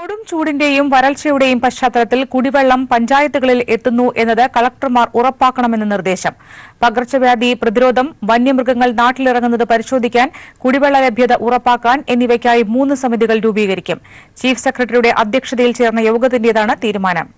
കൊടും ചൂടിന്റെയും വരൾച്ചയുടെയും പശ്ചാത്തലത്തിൽ കുടിവെള്ളം പഞ്ചായത്തുകളിൽ എത്തുന്നു എന്നത് കളക്ടർമാർ ഉറപ്പാക്കണമെന്ന് നിർദ്ദേശം പകർച്ചവ്യാധി പ്രതിരോധം വന്യമൃഗങ്ങൾ നാട്ടിലിറങ്ങുന്നത് പരിശോധിക്കാൻ കുടിവെള്ള ലഭ്യത ഉറപ്പാക്കാൻ എന്നിവയ്ക്കായി മൂന്ന് സമിതികൾ രൂപീകരിക്കും ചീഫ് സെക്രട്ടറിയുടെ അധ്യക്ഷതയിൽ ചേർന്ന യോഗത്തിന്റേതാണ് തീരുമാനം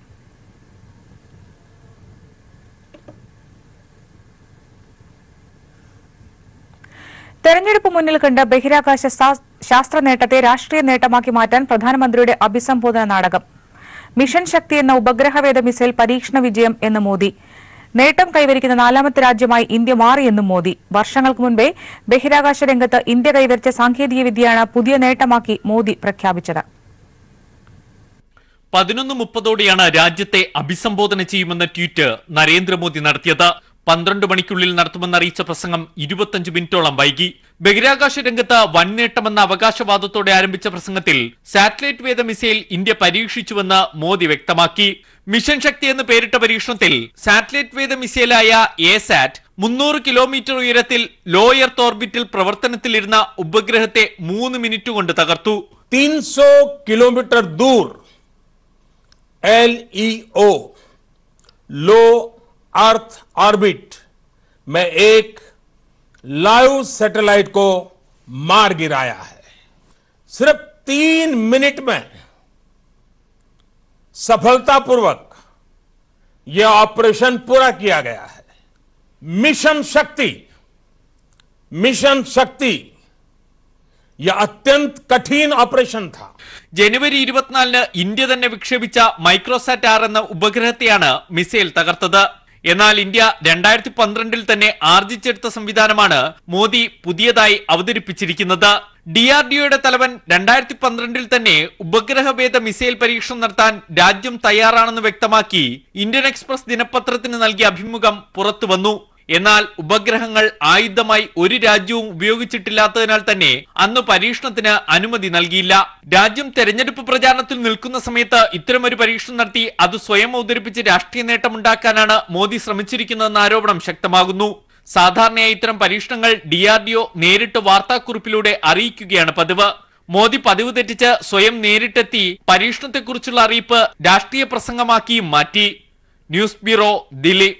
തെരഞ്ഞെടുപ്പ് മുന്നിൽ കണ്ട് ബഹിരാകാശ സാ- ശാസ്ത്ര നേട്ടത്തെ രാഷ്ട്രീയ നേട്ടമാക്കി മാറ്റാൻ പ്രധാനമന്ത്രിയുടെ അഭിസംബോധന നാടകം മിഷൻ ശക്തി എന്ന ഉപഗ്രഹവേദ മിസൈൽ പരീക്ഷണ വിജയം എന്ന് മോദി നേട്ടം കൈവരിക്കുന്ന നാലാമത്തെ രാജ്യമായി ഇന്ത്യ മാറിയെന്നും മോദി വർഷങ്ങൾക്ക് മുൻപേ ബഹിരാകാശ രംഗത്ത് ഇന്ത്യ കൈവരിച്ച സാങ്കേതിക വിദ്യയാണ് പുതിയ നേട്ടമാക്കി മോദി പ്രഖ്യാപിച്ചത് പതിനൊന്ന് മുപ്പതോടെയാണ് രാജ്യത്തെ അഭിസംബോധന ചെയ്യുമെന്ന ട്വീറ്റ് നരേന്ദ്രമോദി നടത്തിയത് പന്ത്രണ്ട് മണിക്കുള്ളിൽ നടത്തുമെന്ന് അറിയിച്ച പ്രസംഗം ഇരുപത്തഞ്ച് മിനിറ്റോളം വൈകി ബഹിരാകാശ രംഗത്ത് വൻ നേട്ടമെന്ന അവകാശവാദത്തോടെ ആരംഭിച്ച പ്രസംഗത്തിൽ സാറ്റലൈറ്റ് വേദ മിസൈൽ ഇന്ത്യ പരീക്ഷിച്ചുവെന്ന് മോദി വ്യക്തമാക്കി മിഷൻ ശക്തി എന്ന് പേരിട്ട പരീക്ഷണത്തിൽ സാറ്റലൈറ്റ് വേദ മിസൈലായ എ സാറ്റ് മുന്നൂറ് കിലോമീറ്റർ ഉയരത്തിൽ ലോ എർത്ത് ഓർബിറ്റിൽ പ്രവർത്തനത്തിലിരുന്ന ഉപഗ്രഹത്തെ മൂന്ന് മിനിറ്റ് കൊണ്ട് തകർത്തു 300 किलोमीटर दूर एलईओ लो अर्थ ऑर्बिट में एक लाइव सैटेलाइट को मार गिराया है सिर्फ तीन मिनट में सफलतापूर्वक यह ऑपरेशन पूरा किया गया है मिशन शक्ति मिशन शक्ति यह अत्यंत कठिन ऑपरेशन था ജനുവരി ഇരുപത്തിനാലിന് ഇന്ത്യ തന്നെ വിക്ഷേപിച്ച മൈക്രോസാറ്റ് ആർ എന്ന ഉപഗ്രഹത്തെയാണ് മിസൈൽ തകർത്തത് എന്നാൽ ഇന്ത്യ രണ്ടായിരത്തി പന്ത്രണ്ടിൽ തന്നെ ആർജിച്ചെടുത്ത സംവിധാനമാണ് മോദി പുതിയതായി അവതരിപ്പിച്ചിരിക്കുന്നത് ഡി ആർ ഡിഒയുടെ തലവൻ രണ്ടായിരത്തി പന്ത്രണ്ടിൽ തന്നെ ഉപഗ്രഹഭേദ മിസൈൽ പരീക്ഷണം നടത്താൻ രാജ്യം തയ്യാറാണെന്ന് വ്യക്തമാക്കി ഇന്ത്യൻ എക്സ്പ്രസ് ദിനപത്രത്തിന് നൽകിയ അഭിമുഖം പുറത്തുവന്നു എന്നാൽ ഉപഗ്രഹങ്ങൾ ആയുധമായി ഒരു രാജ്യവും ഉപയോഗിച്ചിട്ടില്ലാത്തതിനാൽ തന്നെ അന്ന് പരീക്ഷണത്തിന് അനുമതി നൽകിയില്ല രാജ്യം തെരഞ്ഞെടുപ്പ് പ്രചാരണത്തിൽ നിൽക്കുന്ന സമയത്ത് ഇത്തരമൊരു പരീക്ഷണം നടത്തി അത് സ്വയം അവതരിപ്പിച്ച് രാഷ്ട്രീയ നേട്ടമുണ്ടാക്കാനാണ് മോദി ശ്രമിച്ചിരിക്കുന്നതെന്ന ആരോപണം ശക്തമാകുന്നു സാധാരണയായി ഇത്തരം പരീക്ഷണങ്ങൾ ഡി ആർ ഡി ഒ നേരിട്ട് വാർത്താക്കുറിപ്പിലൂടെ അറിയിക്കുകയാണ് പതിവ് മോദി പതിവ് തെറ്റിച്ച് സ്വയം നേരിട്ടെത്തി പരീക്ഷണത്തെക്കുറിച്ചുള്ള അറിയിപ്പ് രാഷ്ട്രീയ പ്രസംഗമാക്കിയും മാറ്റി news bureau Delhi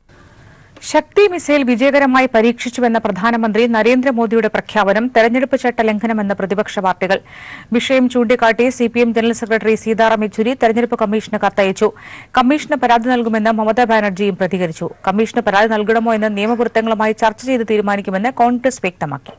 Shakti missile വിജയകരമായി പരീക്ഷിച്ചുവെന്ന പ്രധാനമന്ത്രി നരേന്ദ്രമോദിയുടെ പ്രഖ്യാപനം തെരഞ്ഞെടുപ്പ് ചട്ട ലംഘനമെന്ന് പ്രതിപക്ഷ പാർട്ടികൾ വിഷയം ചൂണ്ടിക്കാട്ടി CPM general secretary Sitaram Yechury തെരഞ്ഞെടുപ്പ് കമ്മീഷന് കത്തയച്ചു കമ്മീഷന് പരാതി നൽകുമെന്ന് മമതാ ബാനർജിയും പ്രതികരിച്ചു കമ്മീഷന് പരാതി നൽകണമോ എന്ന് നിയമവൃത്തങ്ങളുമായി ചർച്ച ചെയ്ത് തീരുമാനിക്കുമെന്ന് കോൺഗ്രസ് വ്യക്തമാക്കി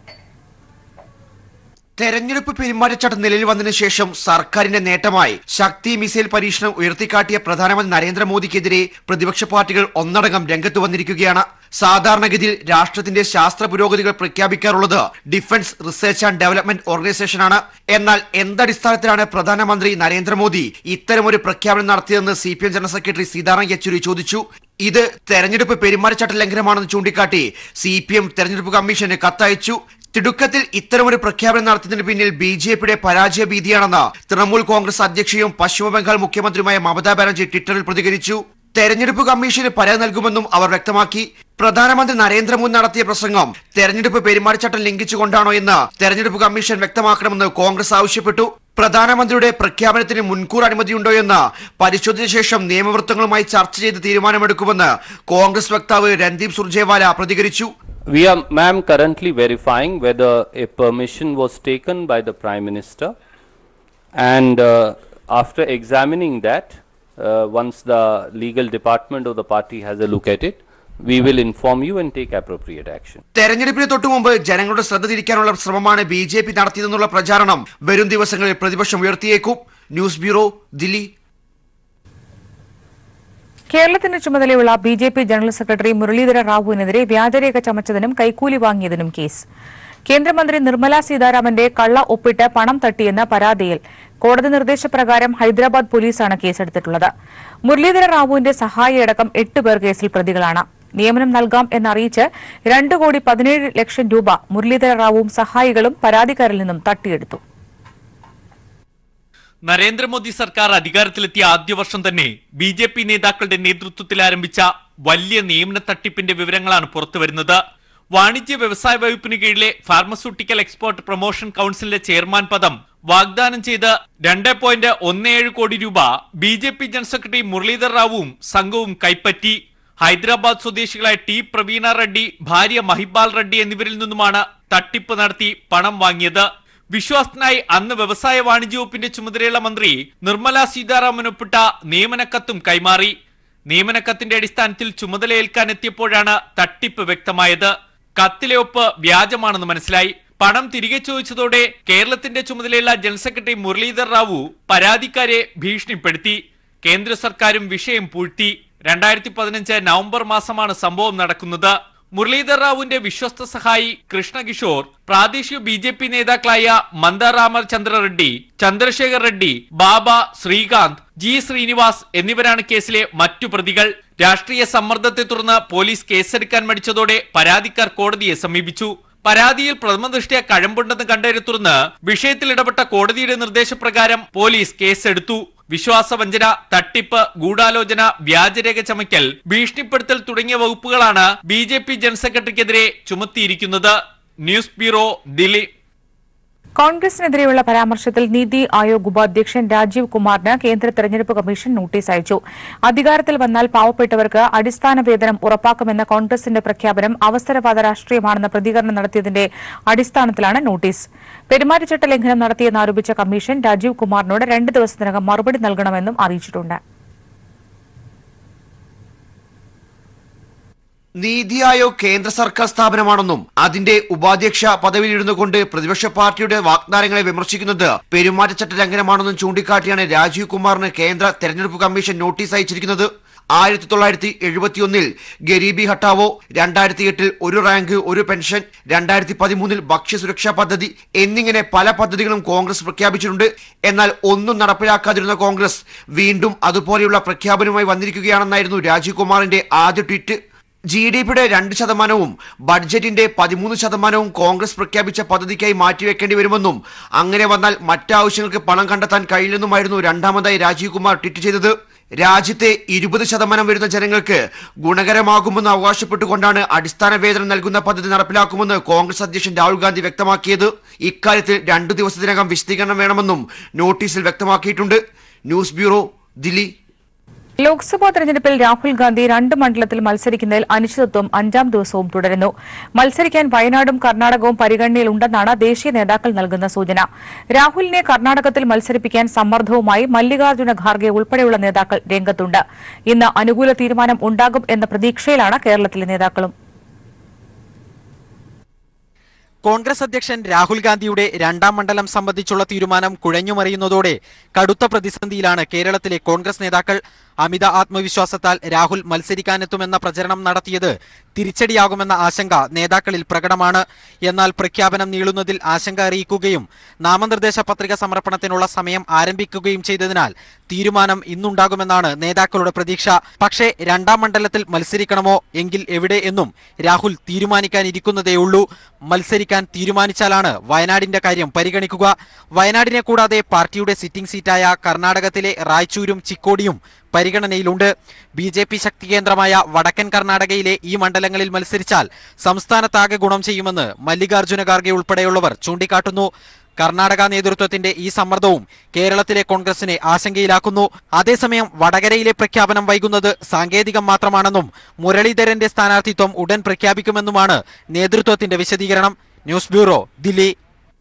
തെരഞ്ഞെടുപ്പ് പെരുമാറ്റച്ചട്ടം നിലവിൽ വന്നതിനു ശേഷം സർക്കാരിന്റെ നേട്ടമായി ശക്തി മിസൈൽ പരീക്ഷണം ഉയർത്തിക്കാട്ടിയ പ്രധാനമന്ത്രി നരേന്ദ്രമോദിക്കെതിരെ പ്രതിപക്ഷ പാർട്ടികൾ ഒന്നടങ്കം രംഗത്ത് വന്നിരിക്കുകയാണ് സാധാരണഗതിയിൽ രാഷ്ട്രത്തിന്റെ ശാസ്ത്ര പുരോഗതികൾ പ്രഖ്യാപിക്കാറുള്ളത് ഡിഫൻസ് റിസർച്ച് ആൻഡ് ഡെവലപ്മെന്റ് ഓർഗനൈസേഷനാണ് എന്നാൽ എന്തടിസ്ഥാനത്തിലാണ് പ്രധാനമന്ത്രി നരേന്ദ്രമോദി ഇത്തരമൊരു പ്രഖ്യാപനം നടത്തിയതെന്ന് C P M general secretary Sitaram Yechury ചോദിച്ചു ഇത് തെരഞ്ഞെടുപ്പ് പെരുമാറ്റച്ചട്ട ലംഘനമാണെന്ന് ചൂണ്ടിക്കാട്ടി സി പി എം തെരഞ്ഞെടുപ്പ് കമ്മീഷന് കത്തയച്ചു തിടുക്കത്തിൽ ഇത്തരമൊരു പ്രഖ്യാപനം നടത്തിയതിന് പിന്നിൽ ബി ജെ പിയുടെ പരാജയ ഭീതിയാണെന്ന് തൃണമൂൽ കോൺഗ്രസ് അധ്യക്ഷയും പശ്ചിമബംഗാൾ മുഖ്യമന്ത്രിയുമായ മമതാ ബാനർജി ട്വിറ്ററിൽ പ്രതികരിച്ചു തെരഞ്ഞെടുപ്പ് കമ്മീഷന് പരാതി നൽകുമെന്നും അവർ വ്യക്തമാക്കി പ്രധാനമന്ത്രി നരേന്ദ്രമോദി നടത്തിയ പ്രസംഗം തെരഞ്ഞെടുപ്പ് പെരുമാറ്റച്ചട്ടം ലംഘിച്ചുകൊണ്ടാണോ എന്ന് തെരഞ്ഞെടുപ്പ് കമ്മീഷൻ വ്യക്തമാക്കണമെന്ന് കോൺഗ്രസ് ആവശ്യപ്പെട്ടു പ്രധാനമന്ത്രിയുടെ പ്രഖ്യാപനത്തിന് മുൻകൂർ അനുമതിയുണ്ടോ എന്ന് പരിശോധിച്ച ശേഷം നിയമവൃത്തങ്ങളുമായി ചർച്ച ചെയ്ത് തീരുമാനമെടുക്കുമെന്ന് കോൺഗ്രസ് വക്താവ് രൺദീപ് സുർജേവാല പ്രതികരിച്ചു We are, ma'am, currently verifying whether a permission was taken by the Prime Minister. And uh, after examining that, uh, once the legal department of the party has a look at it, we will inform you and take appropriate action. തെരഞ്ഞെടുപ്പിന് തൊട്ടു മുമ്പ് ജനങ്ങളുടെ ശ്രദ്ധ തിരിക്കാനുള്ള ശ്രമമാണ് B J P നടത്തിയതെന്നുള്ള പ്രചാരണം വരും ദിവസങ്ങളിൽ പ്രതിപക്ഷം ഉയർത്തിയേക്കും ന്യൂസ് ബ്യൂറോ ദില്ലി കേരളത്തിന്റെ ചുമതലയുള്ള B J P general secretary Muralidhar റാവുവിനെതിരെ വ്യാജരേഖ ചമച്ചതിനും കൈക്കൂലി വാങ്ങിയതിനും കേസ് കേന്ദ്രമന്ത്രി നിർമ്മല സീതാരാമന്റെ കള്ള ഒപ്പിട്ട് പണം തട്ടിയെന്ന പരാതിയിൽ കോടതി നിർദ്ദേശപ്രകാരം ഹൈദരാബാദ് പോലീസാണ് കേസെടുത്തിട്ടുള്ളത് മുരളീധര റാവുവിന്റെ സഹായിയടക്കം എട്ട് പേർ കേസിൽ പ്രതികളാണ് നിയമനം നൽകാം എന്നറിയിച്ച് രണ്ട് കോടി പതിനേഴ് ലക്ഷം രൂപ മുരളീധര റാവുവും സഹായികളും പരാതിക്കാരിൽ നിന്നും തട്ടിയെടുത്തു നരേന്ദ്രമോദി സർക്കാർ അധികാരത്തിലെത്തിയ ആദ്യ വർഷം തന്നെ ബി ജെ പി നേതാക്കളുടെ നേതൃത്വത്തിൽ ആരംഭിച്ച വലിയ നിയമന തട്ടിപ്പിന്റെ വിവരങ്ങളാണ് പുറത്തുവരുന്നത് വാണിജ്യ വ്യവസായ വകുപ്പിന് കീഴിലെ ഫാർമസ്യൂട്ടിക്കൽ എക്സ്പോർട്ട് പ്രൊമോഷൻ കൌൺസിലിന്റെ ചെയർമാൻ പദം വാഗ്ദാനം ചെയ്ത് രണ്ട് പോയിന്റ് ഒന്ന് ഏഴ് കോടി രൂപ B J P general secretary Muralidhar റാവുവും സംഘവും കൈപ്പറ്റി ഹൈദരാബാദ് സ്വദേശികളായ ടി പ്രവീണ റെഡ്ഡി ഭാര്യ മഹിബാൽ റെഡ്ഡി എന്നിവരിൽ നിന്നുമാണ് തട്ടിപ്പ് നടത്തി പണം വാങ്ങിയത് വിശ്വാസത്തിനായി അന്ന് വ്യവസായ വാണിജ്യ വകുപ്പിന്റെ ചുമതലയുള്ള മന്ത്രി നിർമ്മല സീതാരാമൻ ഒപ്പിട്ട നിയമനക്കത്തും കൈമാറി നിയമനക്കത്തിന്റെ അടിസ്ഥാനത്തിൽ ചുമതലയേൽക്കാൻ എത്തിയപ്പോഴാണ് തട്ടിപ്പ് വ്യക്തമായത് കത്തിലെ ഒപ്പ് വ്യാജമാണെന്ന് മനസ്സിലായി പണം തിരികെ ചോദിച്ചതോടെ കേരളത്തിന്റെ ചുമതലയുള്ള ജനറൽ സെക്രട്ടറി മുരളീധർ റാവു പരാതിക്കാരെ ഭീഷണിപ്പെടുത്തി കേന്ദ്ര സർക്കാരും വിഷയം പൂഴ്ത്തി രണ്ടായിരത്തി പതിനഞ്ച് നവംബർ മാസമാണ് സംഭവം നടക്കുന്നത് മുരളീധർ റാവുവിന്റെ വിശ്വസ്ത സഹായി കൃഷ്ണകിഷോർ പ്രാദേശിക ബി ജെ പി നേതാക്കളായ മന്ദാരാമർ ചന്ദ്ര റെഡ്ഡി ചന്ദ്രശേഖർ റെഡ്ഡി ബാബ ശ്രീകാന്ത് ജി ശ്രീനിവാസ് എന്നിവരാണ് കേസിലെ മറ്റു പ്രതികൾ രാഷ്ട്രീയ സമ്മർദ്ദത്തെ തുടർന്ന് പോലീസ് കേസെടുക്കാൻ മടിച്ചതോടെ പരാതിക്കാർ കോടതിയെ സമീപിച്ചു പരാതിയിൽ പ്രഥമദൃഷ്ട്യാ കഴമ്പുണ്ടെന്ന് കണ്ടതിനെ തുടർന്ന് വിഷയത്തിൽ ഇടപെട്ട കോടതിയുടെ നിർദ്ദേശപ്രകാരം പോലീസ് കേസെടുത്തു വിശ്വാസവഞ്ചന തട്ടിപ്പ് ഗൂഢാലോചന വ്യാജരേഖ ചമയ്ക്കൽ ഭീഷണിപ്പെടുത്തൽ തുടങ്ങിയ വകുപ്പുകളാണ് ബി ജെ പി ജനറൽ സെക്രട്ടറിക്കെതിരെ ചുമത്തിയിരിക്കുന്നത് ന്യൂസ് ബ്യൂറോ ദില്ലി കോൺഗ്രസിനെതിരെയുള്ള പരാമർശത്തിൽ നീതി ആയോഗ് ഉപാധ്യക്ഷൻ രാജീവ് കുമാറിന് കേന്ദ്ര തെരഞ്ഞെടുപ്പ് കമ്മീഷൻ നോട്ടീസ് അയച്ചു അധികാരത്തിൽ വന്നാൽ പാവപ്പെട്ടവർക്ക് അടിസ്ഥാന വേതനം ഉറപ്പാക്കുമെന്ന കോൺഗ്രസിന്റെ പ്രഖ്യാപനം അവസരവാദ രാഷ്ട്രീയമാണെന്ന പ്രതികരണം നടത്തിയതിന്റെ അടിസ്ഥാനത്തിലാണ് നോട്ടീസ് പെരുമാറ്റച്ചട്ട ലംഘനം നടത്തിയെന്നാരോപിച്ച കമ്മീഷൻ രാജീവ് കുമാറിനോട് രണ്ട് ദിവസത്തിനകം മറുപടി നൽകണമെന്നും അറിയിച്ചിട്ടുണ്ട് നീതി ആയോഗ് കേന്ദ്ര സർക്കാർ സ്ഥാപനമാണെന്നും അതിന്റെ ഉപാധ്യക്ഷ പദവിയിലിരുന്നു കൊണ്ട് പ്രതിപക്ഷ പാർട്ടിയുടെ വാഗ്ദാനങ്ങളെ വിമർശിക്കുന്നത് പെരുമാറ്റച്ചട്ട ലംഘനമാണെന്നും ചൂണ്ടിക്കാട്ടിയാണ് രാജീവ് കുമാറിന് കേന്ദ്ര തെരഞ്ഞെടുപ്പ് കമ്മീഷൻ നോട്ടീസ് അയച്ചിരിക്കുന്നത് ആയിരത്തി തൊള്ളായിരത്തി എഴുപത്തിയൊന്നിൽ ഗരീബി ഹട്ടാവോ രണ്ടായിരത്തി എട്ടിൽ ഒരു റാങ്ക് ഒരു പെൻഷൻ രണ്ടായിരത്തി പതിമൂന്നിൽ ഭക്ഷ്യസുരക്ഷാ പദ്ധതി എന്നിങ്ങനെ പല പദ്ധതികളും കോൺഗ്രസ് പ്രഖ്യാപിച്ചിട്ടുണ്ട് എന്നാൽ ഒന്നും നടപ്പിലാക്കാതിരുന്ന കോൺഗ്രസ് വീണ്ടും അതുപോലെയുള്ള പ്രഖ്യാപനവുമായി വന്നിരിക്കുകയാണെന്നായിരുന്നു രാജീവ് കുമാറിന്റെ ആദ്യ ട്വീറ്റ് ജി ഡി പിയുടെ രണ്ട് ശതമാനവും ബഡ്ജറ്റിന്റെ പതിമൂന്ന് ശതമാനവും കോൺഗ്രസ് പ്രഖ്യാപിച്ച പദ്ധതിക്കായി മാറ്റിവെക്കേണ്ടി വരുമെന്നും അങ്ങനെ വന്നാൽ മറ്റാവശ്യങ്ങൾക്ക് പണം കണ്ടെത്താൻ കഴിയില്ലെന്നുമായിരുന്നു രണ്ടാമതായി രാജീവ് കുമാർ ട്വീറ്റ് ചെയ്തത് രാജ്യത്തെ ഇരുപത് ശതമാനം വരുന്ന ജനങ്ങൾക്ക് ഗുണകരമാകുമെന്ന് അവകാശപ്പെട്ടുകൊണ്ടാണ് അടിസ്ഥാന വേതനം നൽകുന്ന പദ്ധതി നടപ്പിലാക്കുമെന്ന് കോൺഗ്രസ് അധ്യക്ഷൻ രാഹുൽ ഗാന്ധി വ്യക്തമാക്കിയത് ഇക്കാര്യത്തിൽ രണ്ടു ദിവസത്തിനകം വിശദീകരണം വേണമെന്നും നോട്ടീസിൽ വ്യക്തമാക്കിയിട്ടുണ്ട് ന്യൂസ് ബ്യൂറോ ദില്ലി ലോക്സഭാ തെരഞ്ഞെടുപ്പിൽ രാഹുൽ ഗാന്ധി രണ്ട് മണ്ഡലത്തിൽ മത്സരിക്കുന്നതിൽ അനിശ്ചിതത്വം അഞ്ചാം ദിവസവും തുടരുന്നു മത്സരിക്കാൻ വയനാടും കർണാടകവും പരിഗണനയിലുണ്ടെന്നാണ് ദേശീയ നേതാക്കൾ നൽകുന്ന സൂചന രാഹുലിനെ കർണാടകത്തിൽ മത്സരിപ്പിക്കാൻ സമ്മർദ്ദവുമായി മല്ലികാർജ്ജുന ഖാർഗെ ഉൾപ്പെടെയുള്ള നേതാക്കൾ രംഗത്തുണ്ട് ഇന്ന് അനുകൂല തീരുമാനം ഉണ്ടാകും എന്ന പ്രതീക്ഷയിലാണ് കേരളത്തിലെ നേതാക്കളും കോൺഗ്രസ് അധ്യക്ഷൻ രാഹുൽ ഗാന്ധിയുടെ രണ്ടാം മണ്ഡലം സംബന്ധിച്ചുള്ള തീരുമാനം കുഴഞ്ഞുമറിയുന്നതോടെ കടുത്ത പ്രതിസന്ധിയിലാണ് കേരളത്തിലെ കോൺഗ്രസ് നേതാക്കൾ അമിത ആത്മവിശ്വാസത്താൽ രാഹുൽ മത്സരിക്കാനെത്തുമെന്ന പ്രചരണം നടത്തിയത് തിരിച്ചടിയാകുമെന്ന ആശങ്ക നേതാക്കളിൽ പ്രകടമാണ് എന്നാൽ പ്രഖ്യാപനം നീളുന്നതിൽ ആശങ്ക അറിയിക്കുകയും നാമനിർദ്ദേശ പത്രിക സമർപ്പണത്തിനുള്ള സമയം ആരംഭിക്കുകയും ചെയ്തതിനാൽ തീരുമാനം ഇന്നുണ്ടാകുമെന്നാണ് നേതാക്കളുടെ പ്രതീക്ഷ പക്ഷേ രണ്ടാം മണ്ഡലത്തിൽ മത്സരിക്കണമോ എങ്കിൽ എവിടെ എന്നും രാഹുൽ തീരുമാനിക്കാനിരിക്കുന്നതേയുള്ളൂ മത്സരിക്കാൻ തീരുമാനിച്ചാലാണ് വയനാടിന്റെ കാര്യം പരിഗണിക്കുക വയനാടിനെ കൂടാതെ പാർട്ടിയുടെ സിറ്റിംഗ് സീറ്റായ കർണാടകത്തിലെ റായ്ചൂരും ചിക്കോടിയും പരിഗണനയിലുണ്ട് ബി ജെ പി ശക്തി കേന്ദ്രമായ വടക്കൻ കർണാടകയിലെ ഈ മണ്ഡലങ്ങളിൽ മത്സരിച്ചാൽ സംസ്ഥാനത്താകെ ഗുണം ചെയ്യുമെന്ന് മല്ലികാർജ്ജുന ഖാർഗെ ഉൾപ്പെടെയുള്ളവർ ചൂണ്ടിക്കാട്ടുന്നു കർണാടക നേതൃത്വത്തിന്റെ ഈ സമ്മർദ്ദവും കേരളത്തിലെ കോൺഗ്രസിനെ ആശങ്കയിലാക്കുന്നു അതേസമയം വടകരയിലെ പ്രഖ്യാപനം വൈകുന്നത് സാങ്കേതികം മാത്രമാണെന്നും മുരളീധരന്റെ സ്ഥാനാർത്ഥിത്വം ഉടൻ പ്രഖ്യാപിക്കുമെന്നുമാണ് നേതൃത്വത്തിന്റെ വിശദീകരണം ന്യൂസ് ബ്യൂറോ ദില്ലി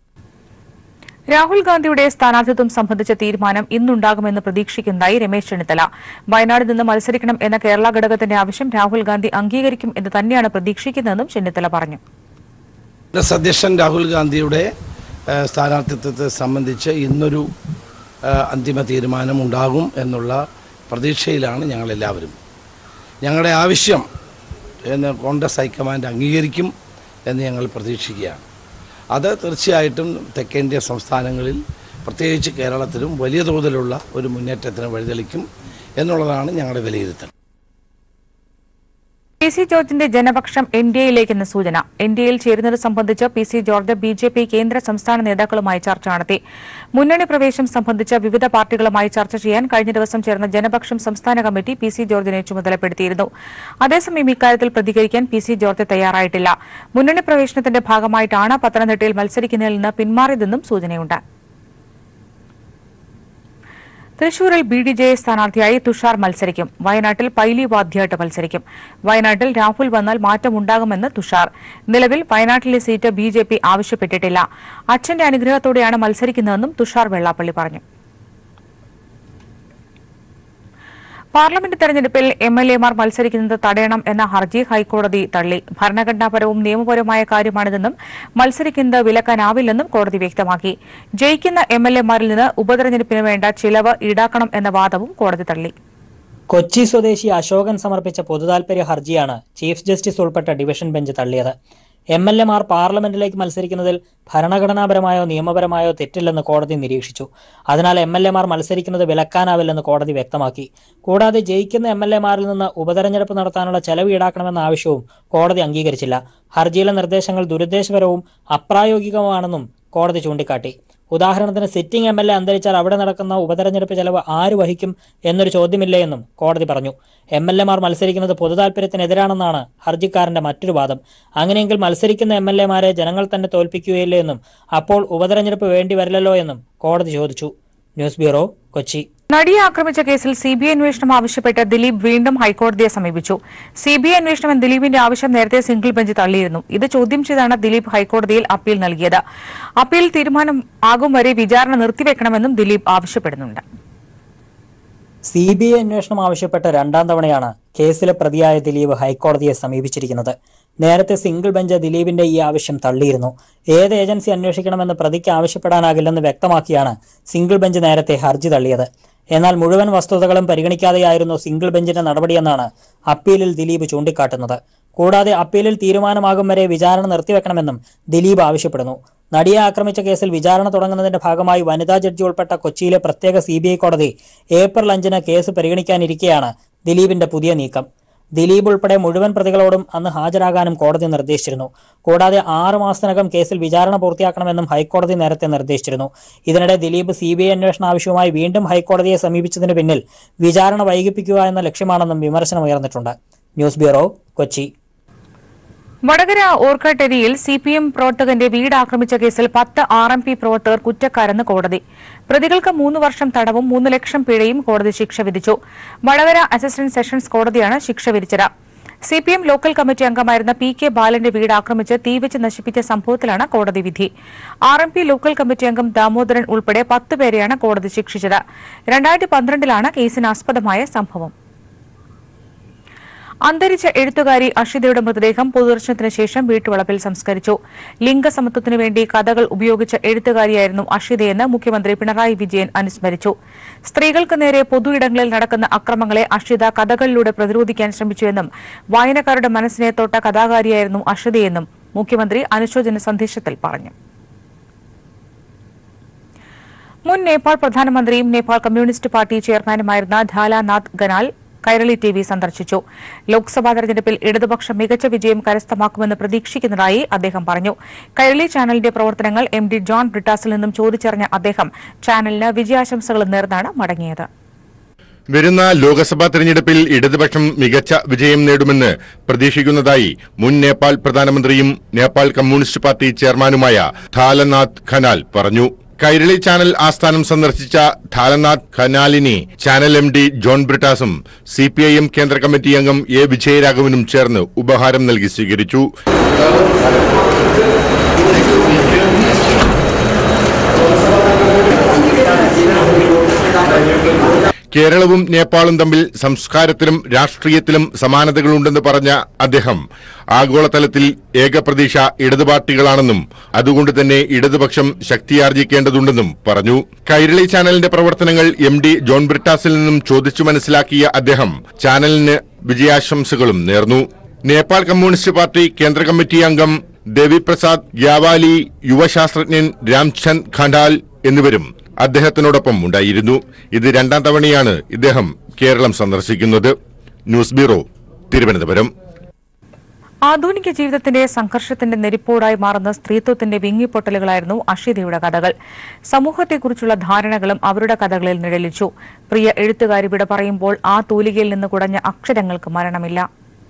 രാഹുൽ ഗാന്ധിയുടെ സ്ഥാനാർത്ഥിത്വം സംബന്ധിച്ച തീരുമാനം ഇന്നുണ്ടാകുമെന്ന് പ്രതീക്ഷിക്കുന്നതായി രമേശ് ചെന്നിത്തല വയനാട് നിന്ന് മത്സരിക്കണം എന്ന കേരള ഘടകത്തിന്റെ ആവശ്യം രാഹുൽ ഗാന്ധി അംഗീകരിക്കും എന്ന് തന്നെയാണ് പ്രതീക്ഷിക്കുന്നതെന്നും ചെന്നിത്തല പറഞ്ഞു കോൺഗ്രസ് അധ്യക്ഷൻ രാഹുൽ ഗാന്ധിയുടെ ഏഹ്, സ്ഥാനാർത്ഥിത്വത്തെ സംബന്ധിച്ച് ഇന്നൊരു ഏഹ്, അന്തിമ തീരുമാനം ഉണ്ടാകും എന്നുള്ള പ്രതീക്ഷയിലാണ് ഞങ്ങളെല്ലാവരും ഞങ്ങളുടെ ആവശ്യം എന്ന് കോൺഗ്രസ് ഹൈക്കമാൻഡ് അംഗീകരിക്കും എന്ന് ഞങ്ങൾ പ്രതീക്ഷിക്കുകയാണ് അത് തീർച്ചയായിട്ടും തെക്കേന്ത്യ സംസ്ഥാനങ്ങളിൽ പ്രത്യേകിച്ച് കേരളത്തിലും വലിയ തോതിലുള്ള ഒരു മുന്നേറ്റത്തിന് വഴിതെളിക്കും എന്നുള്ളതാണ് ഞങ്ങളുടെ വിലയിരുത്തൽ പി സി ജോർജിന്റെ ജനപക്ഷം എൻ ഡി എയിലേക്കെന്ന സൂചന എൻ ഡി എയിൽ ചേരുന്നത് സംബന്ധിച്ച് P C George B J P കേന്ദ്ര സംസ്ഥാന നേതാക്കളുമായി ചർച്ച നടത്തി മുന്നണി പ്രവേശം സംബന്ധിച്ച് വിവിധ പാർട്ടികളുമായി ചർച്ച ചെയ്യാൻ കഴിഞ്ഞ ദിവസം ചേർന്ന ജനപക്ഷം സംസ്ഥാന കമ്മിറ്റി പി സി ജോർജിനെ ചുമതലപ്പെടുത്തിയിരുന്നു അതേസമയം ഇക്കാര്യത്തിൽ പ്രതികരിക്കാൻ പി സി ജോർജ് തയ്യാറായിട്ടില്ല മുന്നണി പ്രവേശനത്തിന്റെ ഭാഗമായിട്ടാണ് പത്തനംതിട്ടയിൽ മത്സരിക്കുന്നതിൽ നിന്ന് പിന്മാറിയതെന്നും സൂചനയുണ്ട് തൃശൂരിൽ ബി ഡി ജെ സ്ഥാനാർത്ഥിയായി തുഷാർ മത്സരിക്കും വയനാട്ടിൽ പൈലി വാദ്യമായിട്ട് മത്സരിക്കും വയനാട്ടിൽ രാഹുൽ വന്നാൽ മാറ്റമുണ്ടാകുമെന്ന് തുഷാർ നിലവിൽ വയനാട്ടിലെ സീറ്റ് ബി ജെ പി ആവശ്യപ്പെട്ടിട്ടില്ല അച്ഛന്റെ അനുഗ്രഹത്തോടെയാണ് മത്സരിക്കുന്നതെന്നും തുഷാർ വെള്ളാപ്പള്ളി പറഞ്ഞു പാർലമെന്റ് തെരഞ്ഞെടുപ്പിൽ എം എൽ എമാർ മത്സരിക്കുന്നത് തടയണം എന്ന ഹർജി ഹൈക്കോടതി തള്ളി ഭരണഘടനാപരവും നിയമപരമായ കാര്യമാണിതെന്നും മത്സരിക്കുന്നത് വിലക്കാനാവില്ലെന്നും കോടതി വ്യക്തമാക്കി ജയിക്കുന്ന എം എൽ എമാരിൽ നിന്ന് ഉപതെരഞ്ഞെടുപ്പിന് വേണ്ട ചിലവ് ഈടാക്കണം എന്ന വാദവും കോടതി തള്ളി കൊച്ചി സ്വദേശി അശോകൻ സമർപ്പിച്ച പൊതുതാൽപര്യ ഹർജിയാണ് ചീഫ് ജസ്റ്റിസ് ഉൾപ്പെട്ട ഡിവിഷൻ ബെഞ്ച് തള്ളിയത് എം എൽ എമാർ പാർലമെന്റിലേക്ക് മത്സരിക്കുന്നതിൽ ഭരണഘടനാപരമായോ നിയമപരമായോ തെറ്റില്ലെന്ന് കോടതി നിരീക്ഷിച്ചു അതിനാൽ എം എൽ എമാർ മത്സരിക്കുന്നത് വിലക്കാനാവില്ലെന്ന് കോടതി വ്യക്തമാക്കി കൂടാതെ ജയിക്കുന്ന എം എൽ എമാരിൽ നിന്ന് ഉപതെരഞ്ഞെടുപ്പ് നടത്താനുള്ള ചെലവ് ഈടാക്കണമെന്ന ആവശ്യവും കോടതി അംഗീകരിച്ചില്ല ഹർജിയിലെ നിർദ്ദേശങ്ങൾ ദുരുദ്ദേശപരവും അപ്രായോഗികവുമാണെന്നും കോടതി ചൂണ്ടിക്കാട്ടി ഉദാഹരണത്തിന് സിറ്റിംഗ് എം എൽ എ അന്തരിച്ചാൽ അവിടെ നടക്കുന്ന ഉപതെരഞ്ഞെടുപ്പ് ചെലവ് ആര് വഹിക്കും എന്നൊരു ചോദ്യമില്ലേ എന്നും കോടതി പറഞ്ഞു എം എൽ എമാർ മത്സരിക്കുന്നത് പൊതുതാൽപര്യത്തിനെതിരാണെന്നാണ് ഹർജിക്കാരന്റെ മറ്റൊരു വാദം അങ്ങനെയെങ്കിൽ മത്സരിക്കുന്ന എം എൽ എമാരെ ജനങ്ങൾ തന്നെ തോൽപ്പിക്കുകയില്ലേ എന്നും അപ്പോൾ ഉപതെരഞ്ഞെടുപ്പ് വേണ്ടി വരില്ലല്ലോ എന്നും കോടതി ചോദിച്ചു ന്യൂസ് ബ്യൂറോ കൊച്ചി നടിയെ ആക്രമിച്ച കേസിൽ സിബിഐ അന്വേഷണം ആവശ്യപ്പെട്ട് ദിലീപ് വീണ്ടും ഹൈക്കോടതിയെ സമീപിച്ചു സിബിഐ അന്വേഷണം എന്ന ദിലീപിന്റെ ആവശ്യം നേരത്തെ സിംഗിൾ ബെഞ്ച് തള്ളിയിരുന്നു ഇത് ചോദ്യം ചെയ്താണ് ദിലീപ് ഹൈക്കോടതിയിൽ അപ്പീൽ നൽകിയത് അപ്പീൽ തീരുമാനം ആകും വരെ വിചാരണ നിർത്തിവെക്കണമെന്നും ദിലീപ് ആവശ്യപ്പെടുന്നുണ്ട് സി ബി ഐ അന്വേഷണം ആവശ്യപ്പെട്ട രണ്ടാം തവണയാണ് കേസിലെ പ്രതിയായ ദിലീപ് ഹൈക്കോടതിയെ സമീപിച്ചിരിക്കുന്നത് നേരത്തെ സിംഗിൾ ബെഞ്ച് ദിലീപിന്റെ ഈ ആവശ്യം തള്ളിയിരുന്നു ഏത് ഏജൻസി അന്വേഷിക്കണമെന്ന് പ്രതിക്ക് ആവശ്യപ്പെടാനാകില്ലെന്ന് വ്യക്തമാക്കിയാണ് സിംഗിൾ ബെഞ്ച് നേരത്തെ ഹർജി തള്ളിയത് എന്നാൽ മുഴുവൻ വസ്തുതകളും പരിഗണിക്കാതെയായിരുന്നു സിംഗിൾ ബെഞ്ചിന്റെ നടപടിയെന്നാണ് അപ്പീലിൽ ദിലീപ് ചൂണ്ടിക്കാട്ടുന്നത് കൂടാതെ അപ്പീലിൽ തീരുമാനമാകും വരെ വിചാരണ നിർത്തിവെക്കണമെന്നും ദിലീപ് ആവശ്യപ്പെടുന്നു നടിയെ ആക്രമിച്ച കേസിൽ വിചാരണ തുടങ്ങുന്നതിന്റെ ഭാഗമായി വനിതാ ജഡ്ജി ഉൾപ്പെട്ട കൊച്ചിയിലെ പ്രത്യേക സി കോടതി ഏപ്രിൽ അഞ്ചിന് കേസ് പരിഗണിക്കാനിരിക്കെയാണ് ദിലീപിന്റെ പുതിയ നീക്കം ദിലീപ് ഉൾപ്പെടെ മുഴുവൻ പ്രതികളോടും അന്ന് ഹാജരാകാനും കോടതി നിർദ്ദേശിച്ചിരുന്നു കൂടാതെ ആറ് മാസത്തിനകം കേസിൽ വിചാരണ പൂർത്തിയാക്കണമെന്നും ഹൈക്കോടതി നേരത്തെ നിർദ്ദേശിച്ചിരുന്നു ഇതിനിടെ ദിലീപ് സി ബി ഐ അന്വേഷണ ആവശ്യവുമായി വീണ്ടും ഹൈക്കോടതിയെ സമീപിച്ചതിന് പിന്നിൽ വിചാരണ വൈകിപ്പിക്കുക എന്ന ലക്ഷ്യമാണെന്നും വിമർശനമുയർന്നിട്ടുണ്ട് ന്യൂസ് ബ്യൂറോ കൊച്ചി വടകര ഓർക്കാട്ടേരിയിൽ സി പി എം പ്രവർത്തകന്റെ വീട് ആക്രമിച്ച കേസിൽ പത്ത് ആർ എം പി പ്രവർത്തകർ കുറ്റക്കാരെന്ന് കോടതി പ്രതികൾക്ക് മൂന്ന് വർഷം തടവും മൂന്ന് ലക്ഷം പിഴയും കോടതി ശിക്ഷ വിധിച്ചു വടകര അസിസ്റ്റന്റ് സെഷൻസ് കോടതിയാണ് ശിക്ഷ വിധിച്ചത് C P M local committee അംഗമായിരുന്ന പി കെ ബാലന്റെ വീട് ആക്രമിച്ച് തീവച്ച് നശിപ്പിച്ച സംഭവത്തിലാണ് കോടതി വിധി R M P local committee അംഗം ദാമോദരൻ ഉൾപ്പെടെ പത്ത് പേരെയാണ് കോടതി ശിക്ഷിച്ചത് രണ്ടായിരത്തി പന്ത്രണ്ടിലാണ് കേസിനാസ്പദമായ സംഭവം അന്തരിച്ച എഴുത്തുകാരി അഷിതയുടെ മൃതദേഹം പൊതുദർശനത്തിന് ശേഷം വീട്ടുവളപ്പിൽ സംസ്കരിച്ചു ലിംഗസമത്വത്തിനു വേണ്ടി കഥകൾ ഉപയോഗിച്ച എഴുത്തുകാരിയായിരുന്നു അഷിതയെന്ന് മുഖ്യമന്ത്രി പിണറായി വിജയൻ അനുസ്മരിച്ചു സ്ത്രീകൾക്ക് നേരെ പൊതു ഇടങ്ങളിൽ നടക്കുന്ന അക്രമങ്ങളെ അഷിത കഥകളിലൂടെ പ്രതിരോധിക്കാൻ ശ്രമിച്ചുവെന്നും വായനക്കാരുടെ മനസ്സിനെ തൊട്ട കഥാകാരിയായിരുന്നു അഷിതയെന്നും മുഖ്യമന്ത്രി അനുശോചന സന്ദേശത്തിൽ പറഞ്ഞു മുൻ നേപ്പാൾ പ്രധാനമന്ത്രിയും നേപ്പാൾ കമ്മ്യൂണിസ്റ്റ് പാർട്ടി ചെയർമാനുമായിരുന്ന ധാലാനാഥ് ഗനാൽ കൈരളി ടി വി സന്ദർശിച്ചു ലോക്സഭാ തെരഞ്ഞെടുപ്പിൽ ഇടതുപക്ഷം മികച്ച വിജയം കരസ്ഥമാക്കുമെന്ന് പ്രതീക്ഷിക്കുന്നതായി അദ്ദേഹം പറഞ്ഞു കൈരളി ചാനലിന്റെ പ്രവർത്തനങ്ങൾ എം ഡി ജോൺ ബ്രിട്ടാസിൽ നിന്നും ചോദിച്ചറിഞ്ഞ അദ്ദേഹം ചാനലിന് വിജയാശംസകൾ നേർന്നാണ് മടങ്ങിയത് വരുന്ന ലോക്സഭാ തെരഞ്ഞെടുപ്പിൽ ഇടതുപക്ഷം മികച്ച വിജയം നേടുമെന്ന് പ്രതീക്ഷിക്കുന്നതായി മുൻ നേപ്പാൾ പ്രധാനമന്ത്രിയും നേപ്പാൾ കമ്മ്യൂണിസ്റ്റ് പാർട്ടി ചെയർമാനുമായ ധാലനാഥ് ഖനാൽ പറഞ്ഞു കൈരളി ചാനൽ ആസ്ഥാനം സന്ദർശിച്ച ധാലനാഥ് ഖനാലിനെ ചാനൽ എം ഡി ജോൺ ബ്രിട്ടാസും സി പി ഐ എം കേന്ദ്ര കമ്മിറ്റി അംഗം എ വിജയരാഘവനും ചേർന്ന് ഉപഹാരം നൽകി സ്വീകരിച്ചു കേരളവും നേപ്പാളും തമ്മിൽ സംസ്കാരത്തിലും രാഷ്ട്രീയത്തിലും സമാനതകളുണ്ടെന്ന് പറഞ്ഞ അദ്ദേഹം ആഗോളതലത്തിൽ ഏകപ്രതീക്ഷ ഇടതു പാർട്ടികളാണെന്നും അതുകൊണ്ട് തന്നെ ഇടതുപക്ഷം ശക്തിയാർജിക്കേണ്ടതുണ്ടെന്നും പറഞ്ഞു കൈരളി ചാനലിന്റെ പ്രവർത്തനങ്ങൾ എം ഡി ജോൺ ബ്രിട്ടാസിൽ നിന്നും ചോദിച്ചു മനസ്സിലാക്കിയ അദ്ദേഹം ചാനലിന് വിജയാശംസകളും നേർന്നു നേപ്പാൾ കമ്മ്യൂണിസ്റ്റ് പാർട്ടി കേന്ദ്ര കമ്മിറ്റി അംഗം ദേവിപ്രസാദ് ഗ്യാവാലി യുവശാസ്ത്രജ്ഞൻ രാംചന്ദ് ഖണ്ഡാൽ എന്നിവരും അദ്ദേഹത്തിനോടൊപ്പം ഉണ്ടായിരുന്നു ഇത് രണ്ടാം തവണയാണ് ഇദ്ദേഹം കേരളം സന്ദർശിക്കുന്നത് ന്യൂസ് ബ്യൂറോ തിരുവനന്തപുരം ആധുനിക ജീവിതത്തിന്റെ സംഘർഷത്തിന്റെ നെരിപ്പോടായി മാറുന്ന സ്ത്രീത്വത്തിന്റെ വിങ്ങിപ്പൊട്ടലുകളായിരുന്നു അഷിതയുടെ കഥകൾ സമൂഹത്തെക്കുറിച്ചുള്ള ധാരണകളും അവരുടെ കഥകളിൽ നിഴലിച്ചു പ്രിയ എഴുത്തുകാരി വിട പറയുമ്പോൾ ആ തൂലികയിൽ നിന്ന് കുടഞ്ഞ അക്ഷരങ്ങൾക്ക് മരണമില്ല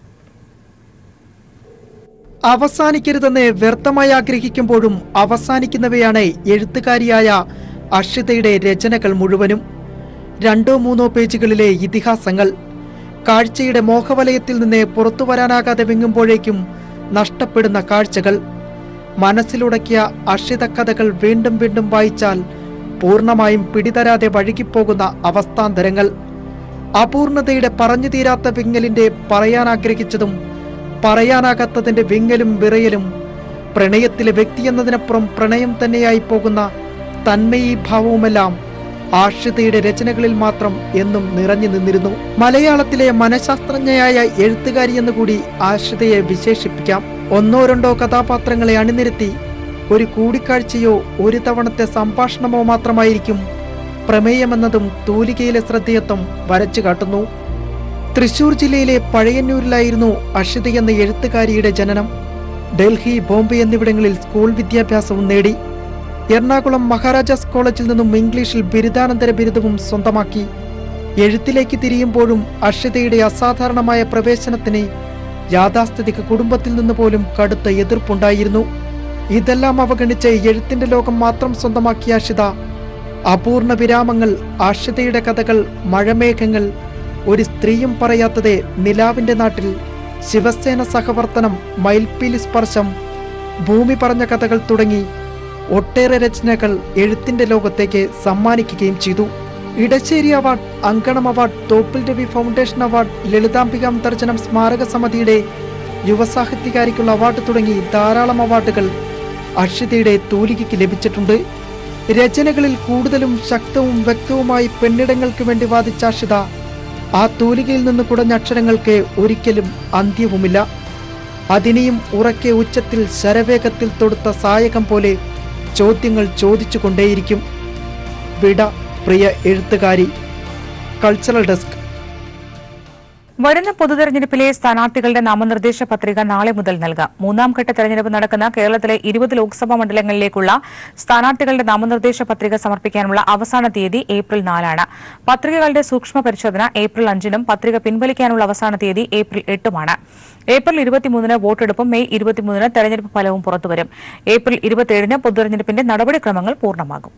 അവസാനിക്കരുതെന്ന് വ്യർത്ഥമായി ആഗ്രഹിക്കുമ്പോഴും അവസാനിക്കുന്നവയാണ് എഴുത്തുകാരിയായ അക്ഷിതയുടെ രചനകൾ മുഴുവനും രണ്ടോ മൂന്നോ പേജുകളിലെ ഇതിഹാസങ്ങൾ കാഴ്ചയുടെ മോഹവലയത്തിൽ നിന്ന് പുറത്തു വരാനാകാതെ വിങ്ങുമ്പോഴേക്കും നഷ്ടപ്പെടുന്ന കാഴ്ചകൾ മനസ്സിലുടക്കിയ അക്ഷിത കഥകൾ വീണ്ടും വീണ്ടും വായിച്ചാൽ പൂർണ്ണമായും പിടിതരാതെ വഴുകിപ്പോകുന്ന അവസ്ഥാന്തരങ്ങൾ അപൂർണതയുടെ പറഞ്ഞു തീരാത്ത വിങ്ങലിന്റെ പറയാൻ ആഗ്രഹിച്ചതും പറയാനാകാത്തതിന്റെ വിങ്ങലും വിറയലും പ്രണയത്തിലെ വ്യക്തി എന്നതിനപ്പുറം പ്രണയം തന്നെയായി പോകുന്ന തന്മയീ ഭാവവുമെല്ലാം ആഷിതയുടെ രചനകളിൽ മാത്രം എന്നും നിറഞ്ഞു നിന്നിരുന്നു മലയാളത്തിലെ മനഃശാസ്ത്രജ്ഞയായ എഴുത്തുകാരി എന്നുകൂടി ആഷിതയെ വിശേഷിപ്പിക്കാം ഒന്നോ രണ്ടോ കഥാപാത്രങ്ങളെ അണിനിരത്തി ഒരു കൂടിക്കാഴ്ചയോ ഒരു തവണത്തെ സംഭാഷണമോ മാത്രമായിരിക്കും പ്രമേയമെന്നതും തൂലികയിലെ ശ്രദ്ധേയത്വം വരച്ചു കാട്ടുന്നു തൃശൂർ ജില്ലയിലെ പഴയന്നൂരിലായിരുന്നു അഷിത എന്ന എഴുത്തുകാരിയുടെ ജനനം ഡൽഹി ബോംബെ എന്നിവിടങ്ങളിൽ സ്കൂൾ വിദ്യാഭ്യാസവും നേടി എറണാകുളം മഹാരാജാസ് കോളേജിൽ നിന്നും ഇംഗ്ലീഷിൽ ബിരുദാനന്തര ബിരുദവും സ്വന്തമാക്കി എഴുത്തിലേക്ക് തിരിയുമ്പോഴും അഷിതയുടെ അസാധാരണമായ പ്രവേശനത്തിന് യാഥാസ്ഥിതിക കുടുംബത്തിൽ നിന്ന് പോലും കടുത്ത എതിർപ്പുണ്ടായിരുന്നു ഇതെല്ലാം അവഗണിച്ച് എഴുത്തിന്റെ ലോകം മാത്രം സ്വന്തമാക്കിയ അഷിത അപൂർണ വിരാമങ്ങൾ ആഷിതയുടെ കഥകൾ മഴമേഘങ്ങൾ ഒരു സ്ത്രീയും പറയാത്തതെ നിലാവിന്റെ നാട്ടിൽ ശിവസേന സഹവർത്തനം മയിൽപ്പീലി സ്പർശം ഭൂമി പറഞ്ഞ കഥകൾ തുടങ്ങി ഒട്ടേറെ രചനകൾ എഴുത്തിന്റെ ലോകത്തേക്ക് സമ്മാനിക്കുകയും ചെയ്തു Edasseri award Ankanam award Thoppil Ravi foundation award Lalithambika Antharjanam സ്മാരക സമിതിയുടെ യുവസാഹിത്യകാരിക്കുള്ള അവാർഡ് തുടങ്ങി ധാരാളം അവാർഡുകൾ അക്ഷിതയുടെ തൂലികയ്ക്ക് ലഭിച്ചിട്ടുണ്ട് രചനകളിൽ കൂടുതലും ശക്തവും വ്യക്തവുമായി പെണ്ണിടങ്ങൾക്ക് വേണ്ടി വാദിച്ച അക്ഷിത ആ തൂലികയിൽ നിന്ന് കുടഞ്ഞ അക്ഷരങ്ങൾക്ക് ഒരിക്കലും അന്ത്യവുമില്ല അതിനെയും ഉറക്കെ ഉച്ചത്തിൽ ശരവേഗത്തിൽ തൊടുത്ത സായകം പോലെ ചോദ്യങ്ങൾ ചോദിച്ചു കൊണ്ടേയിരിക്കും വിട പ്രിയ എഴുത്തുകാരി കൾച്ചറൽ ഡെസ്ക് വരുന്ന പൊതുതെരഞ്ഞെടുപ്പിലെ സ്ഥാനാർത്ഥികളുടെ നാമനിർദ്ദേശ പത്രിക നാളെ മുതൽ നൽകാം മൂന്നാം ഘട്ട തെരഞ്ഞെടുപ്പ് നടക്കുന്ന കേരളത്തിലെ ഇരുപത് ലോക്സഭാ മണ്ഡലങ്ങളിലേക്കുള്ള സ്ഥാനാർത്ഥികളുടെ നാമനിർദ്ദേശ പത്രിക സമർപ്പിക്കാനുള്ള അവസാന തീയതി ഏപ്രിൽ നാലാണ് പത്രികകളുടെ സൂക്ഷ്മ പരിശോധന ഏപ്രിൽ അഞ്ചിനും പത്രിക പിൻവലിക്കാനുള്ള അവസാന തീയതി ഏപ്രിൽ എട്ടുമാണ് ഏപ്രിൽ ഇരുപത്തിമൂന്നിന് വോട്ടെടുപ്പും മെയ് ഇരുപത്തിമൂന്നിന് തെരഞ്ഞെടുപ്പ് ഫലവും പുറത്തുവരും ഏപ്രിൽ ഇരുപത്തിയേഴിന് പൊതുതെരഞ്ഞെടുപ്പിന്റെ നടപടിക്രമങ്ങൾ പൂർണ്ണമാകും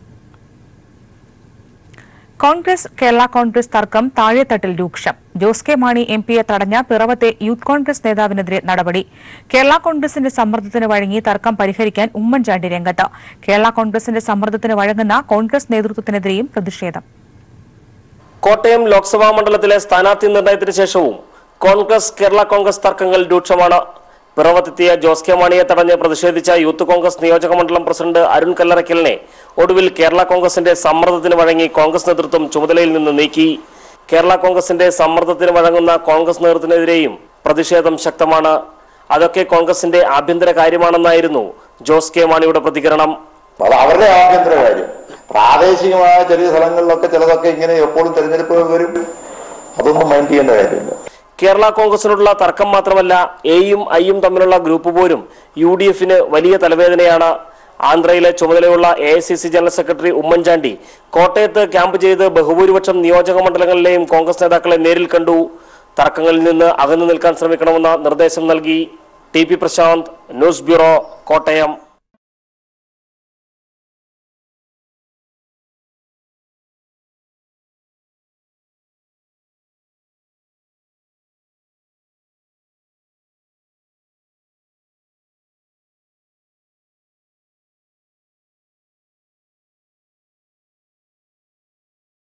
കോൺഗ്രസ് കേരള കോൺഗ്രസ് തർക്കം താഴെത്തട്ടിൽ രൂക്ഷം ജോസ് കെ മാണി എം പിയെ തടഞ്ഞ പിറവത്തെ യൂത്ത് കോൺഗ്രസ് നേതാവിനെതിരെ നടപടി കേരള കോൺഗ്രസിന്റെ സമ്മർദ്ദത്തിന് വഴങ്ങി തർക്കം പരിഹരിക്കാൻ ഉമ്മൻചാണ്ടി രംഗത്ത് കേരള കോൺഗ്രസിന്റെ സമ്മർദ്ദത്തിന് വഴങ്ങുന്ന കോൺഗ്രസ് നേതൃത്വത്തിനെതിരെയും പ്രതിഷേധം കോട്ടയം ലോക്സഭാ മണ്ഡലത്തിലെ സ്ഥാനാർത്ഥി നിർണയത്തിന് ശേഷവും കോൺഗ്രസ് കേരള കോൺഗ്രസ് തർക്കങ്ങൾ രൂക്ഷമാണ് പിറവത്തെത്തിയ ജോസ് കെ മാണിയെ തടഞ്ഞ് പ്രതിഷേധിച്ച യൂത്ത് കോൺഗ്രസ് നിയോജക മണ്ഡലം പ്രസിഡന്റ് അരുൺ കല്ലറയ്ക്കലിനെ ഒടുവിൽ കേരള കോൺഗ്രസിന്റെ സമ്മർദ്ദത്തിന് വഴങ്ങി കോൺഗ്രസ് നേതൃത്വം ചുമതലയിൽ നിന്ന് നീക്കി കേരള കോൺഗ്രസിന്റെ സമ്മർദ്ദത്തിന് വഴങ്ങുന്ന കോൺഗ്രസ് നേതൃത്വത്തിനെതിരെയും പ്രതിഷേധം ശക്തമാണ് അതൊക്കെ കോൺഗ്രസിന്റെ ആഭ്യന്തര കാര്യമാണെന്നായിരുന്നു ജോസ് കെ മാണിയുടെ പ്രതികരണം അത് അവരുടെ ആഭ്യന്തര കാര്യം പ്രാദേശികമായ ചെറിയ സ്ഥലങ്ങളിലൊക്കെ ചിലതൊക്കെ ഇങ്ങനെ എപ്പോഴും തെരഞ്ഞെടുപ്പുകൾ വരും അതൊന്നും മൈൻഡ് ചെയ്യേണ്ട കാര്യമില്ല കേരള കോൺഗ്രസിനോടുള്ള തർക്കം മാത്രമല്ല എയും ഐയും തമ്മിലുള്ള ഗ്രൂപ്പ് പോരും യു ഡി എഫിന് വലിയ തലവേദനയാണ് ആന്ധ്രയിലെ ചുമതലയുള്ള A I C C general secretary Oommen Chandy കോട്ടയത്ത് ക്യാമ്പ് ചെയ്ത് ബഹുഭൂരിപക്ഷം നിയോജക മണ്ഡലങ്ങളിലെയും കോൺഗ്രസ് നേതാക്കളെ നേരിൽ കണ്ടു തർക്കങ്ങളിൽ നിന്ന് അകന്നു നിൽക്കാൻ ശ്രമിക്കണമെന്ന നിർദ്ദേശം നൽകി T P Prashanth news bureau Kottayam